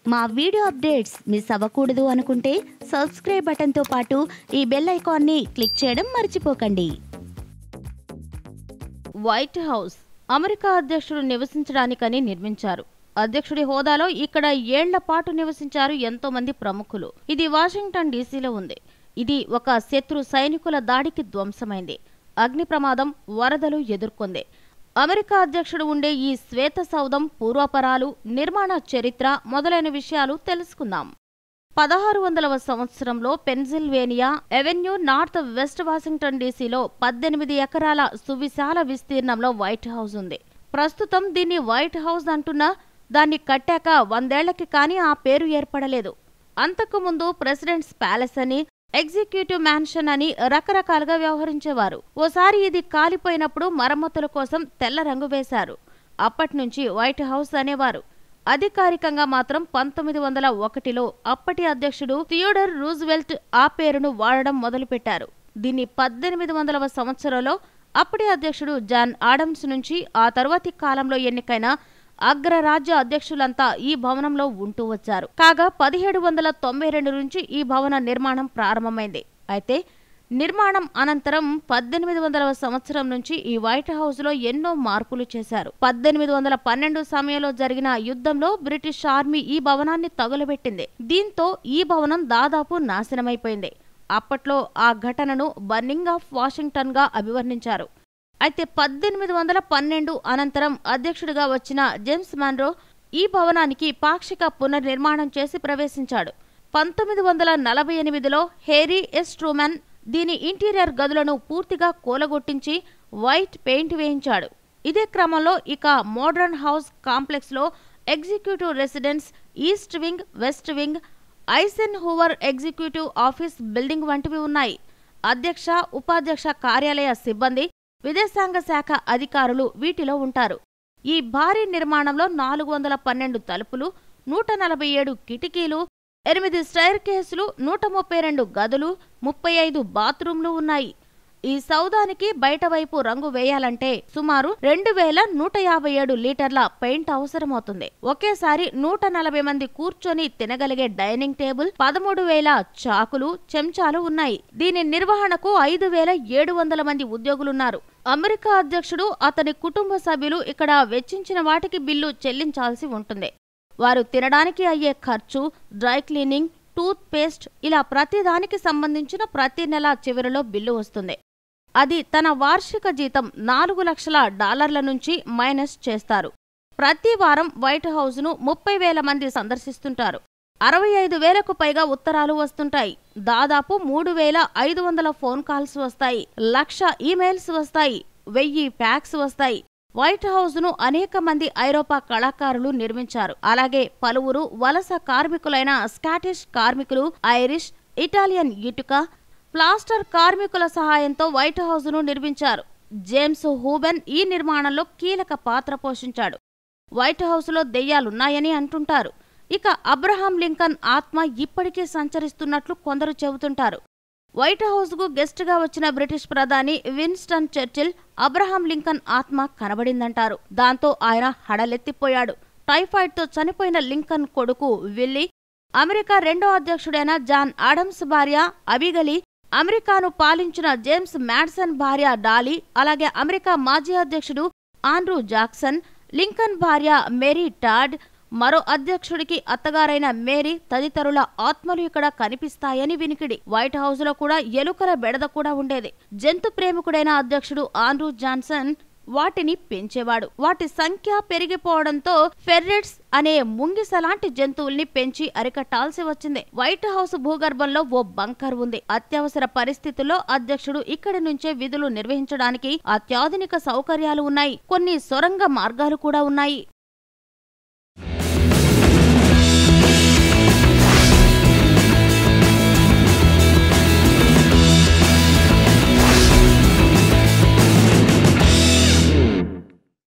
మా video updates miss అవ్వకూడదు అనుకుంటే సబ్స్క్రైబ్ బటన్తో పాటు ఈ బెల్ ఐకాన్ని క్లిక్ చేయడం మర్చిపోకండి వైట్ హౌస్ అమెరికా అధ్యక్షుడు నివసించడానికని నిర్మించారు అధ్యక్షుడి హోదాలో ఇక్కడ ఏళ్ల పాటు నివసించారు ఎంతో మంది ప్రముఖులు ఇది వాషింగ్టన్ డీసీలో ఉంది ఇది ఒక శత్రు సైనికుల దాడికి ధ్వంసమైంది అగ్ని ప్రమాదం వరదలు ఎదుర్కొంది అమెరికా అధ్యక్షుడు ఉండే ఈ శ్వేత సౌధం పూర్వపరాలు నిర్మాణ చరిత్ర మొదలైన విషయాలు తెలుసుకుందాం పదహారు వందలవ సంవత్సరంలో Pennsylvania avenue north west Washington డీసీలో పద్దెనిమిది ఎకరాల సువిశాల విస్తీర్ణంలో వైట్ హౌస్ ఉంది ప్రస్తుతం దీన్ని వైట్ హౌస్ అంటున్నా దాన్ని కట్టాక వందేళ్లకి కానీ ఆ పేరు ఏర్పడలేదు అంతకుముందు ప్రెసిడెంట్స్ ప్యాలెస్ అని ఎగ్జిక్యూటివ్ మ్యాన్షన్ అని రకరకాలుగా వ్యవహరించేవారు ఓసారి ఇది కాలిపోయినప్పుడు మరమ్మతుల కోసం తెల్ల రంగు వేశారు అప్పట్నుంచి వైట్ హౌస్ అనేవారు అధికారికంగా మాత్రం పంతొమ్మిది వందల ఒకటిలో అప్పటి అధ్యక్షుడు థియోడర్ రూజ్వెల్ట్ ఆ పేరును వాడడం మొదలుపెట్టారు దీన్ని పద్దెనిమిది వందలవ సంవత్సరంలో అప్పటి అధ్యక్షుడు జాన్ ఆడమ్స్ నుంచి ఆ తరువాతి కాలంలో ఎన్నికైన అగ్రరాజ్య అధ్యక్షులంతా ఈ భవనంలో ఉంటూ వచ్చారు కాగా పదిహేడు వందల తొంభై రెండు నుంచి ఈ భవన నిర్మాణం ప్రారంభమైంది అయితే నిర్మాణం అనంతరం పద్దెనిమిది వందల సంవత్సరం నుంచి ఈ వైట్ హౌస్ లో ఎన్నో మార్పులు చేశారు పద్దెనిమిది వందల పన్నెండు సమయంలో జరిగిన యుద్ధంలో బ్రిటిష్ ఆర్మీ ఈ భవనాన్ని తగులబెట్టింది దీంతో ఈ భవనం దాదాపు నాశనమైపోయింది అప్పట్లో ఆ ఘటనను బర్నింగ్ ఆఫ్ వాషింగ్టన్ గా అభివర్ణించారు అయితే పద్దెనిమిది వందల పన్నెండు అనంతరం అధ్యక్షుడిగా వచ్చిన జేమ్స్ మాన్రో ఈ భవనానికి పాక్షిక పునర్నిర్మాణం చేసి ప్రవేశించాడు పంతొమ్మిది వందల నలభై ఎనిమిదిలో హేరీ ఎస్ ట్రూమన్ దీని ఇంటీరియర్ గదులను పూర్తిగా కూలగొట్టించి వైట్ పెయింట్ వేయించాడు ఇదే క్రమంలో ఇక మోడర్న్ హౌస్ కాంప్లెక్స్లో executive residence east wing west wing Eisenhower executive office building వంటివి ఉన్నాయి అధ్యక్ష ఉపాధ్యక్ష కార్యాలయ సిబ్బంది విదేశాంగ శాఖ అధికారులు వీటిలో ఉంటారు ఈ భారీ నిర్మాణంలో నాలుగు వందల పన్నెండు తలుపులు నూట నలభై ఏడు కిటికీలు ఎనిమిది స్టైర్ కేసులు నూట ముప్పై రెండు గదులు ముప్పై ఐదు బాత్రూంలు ఉన్నాయి ఈ సౌదానికి బయట వైపు రంగు వేయాలంటే సుమారు రెండు వేల నూట యాభై ఏడు లీటర్ల పెయింట్ అవసరమవుతుంది ఒకేసారి నూట నలభై మంది కూర్చొని తినగలిగే డైనింగ్ టేబుల్ పదమూడు వేల చాకులు చెంచాలు ఉన్నాయి దీని నిర్వహణకు ఐదు వేల ఏడు వందల మంది ఉద్యోగులున్నారు అమెరికా అధ్యక్షుడు అతని కుటుంబ సభ్యులు ఇక్కడ వెచ్చించిన వాటికి బిల్లు చెల్లించాల్సి ఉంటుంది వారు తినడానికి అయ్యే ఖర్చు డ్రై క్లీనింగ్ టూత్ పేస్ట్ ఇలా ప్రతిదానికి సంబంధించిన ప్రతి నెల చివరిలో బిల్లు వస్తుంది అది తన వార్షిక జీతం నాలుగు లక్షల డాలర్ల నుంచి మైనస్ చేస్తారు ప్రతి వారం వైట్ హౌస్ను ముప్పై వేల మంది సందర్శిస్తుంటారు అరవై ఐదు వేలకు పైగా ఉత్తరాలు వస్తుంటాయి దాదాపు మూడు వేల ఐదు వందల ఫోన్ కాల్స్ వస్తాయి లక్ష ఈమెయిల్స్ వస్తాయి వెయ్యి ఫ్యాక్స్ వస్తాయి వైట్ హౌస్ ను అనేక మంది ఐరోపా కళాకారులు నిర్మించారు అలాగే పలువురు వలస కార్మికులైన స్కాటిష్ కార్మికులు ఐరిష్ ఇటాలియన్ ఇటుక ప్లాస్టర్ కార్మికుల సహాయంతో వైట్ హౌస్ ను నిర్మించారు జేమ్స్ హూబెన్ ఈ నిర్మాణంలో కీలక పాత్ర పోషించాడు వైట్ హౌస్లో దెయ్యాలున్నాయని అంటుంటారు ఇక అబ్రహాం లింకన్ ఆత్మ ఇప్పటికీ సంచరిస్తున్నట్లు కొందరు చెబుతుంటారు వైట్ హౌస్కు గెస్ట్గా వచ్చిన బ్రిటిష్ ప్రధాని విన్స్టన్ చర్చిల్ అబ్రహాం లింకన్ ఆత్మ కనబడిందంటారు దాంతో ఆయన హడలెత్తిపోయాడు టైఫాయిడ్తో చనిపోయిన లింకన్ కొడుకు విల్లీ అమెరికా రెండో అధ్యక్షుడైన జాన్ ఆడమ్స్ భార్య అబిగలి అమెరికాను పాలించిన జేమ్స్ మ్యాడ్సన్ భార్య డాలీ అలాగే అమెరికా మాజీ అధ్యక్షుడు ఆండ్రూ జాక్సన్ లింకన్ భార్య మేరీ టాడ్ మరో అధ్యక్షుడికి అత్తగారైన మేరీ తదితరుల ఆత్మలు ఇక్కడ కనిపిస్తాయని వినికిడి వైట్ హౌస్ లో కూడా ఎలుకల బెడద కూడా ఉండేది జంతు ప్రేమికుడైన అధ్యక్షుడు ఆండ్రూ జాన్సన్ వాటిని పెంచేవాడు వాటి సంఖ్య పెరిగిపోవడంతో ఫెర్రెట్స్ అనే ముంగిసలాంటి జంతువుల్ని పెంచి అరికట్టాల్సి వచ్చింది వైట్ హౌస్ భూగర్భంలో ఓ బంకర్ ఉంది అత్యవసర పరిస్థితుల్లో అధ్యక్షుడు ఇక్కడి నుంచే విధులు నిర్వహించడానికి అత్యాధునిక సౌకర్యాలు ఉన్నాయి కొన్ని సొరంగ మార్గాలు కూడా ఉన్నాయి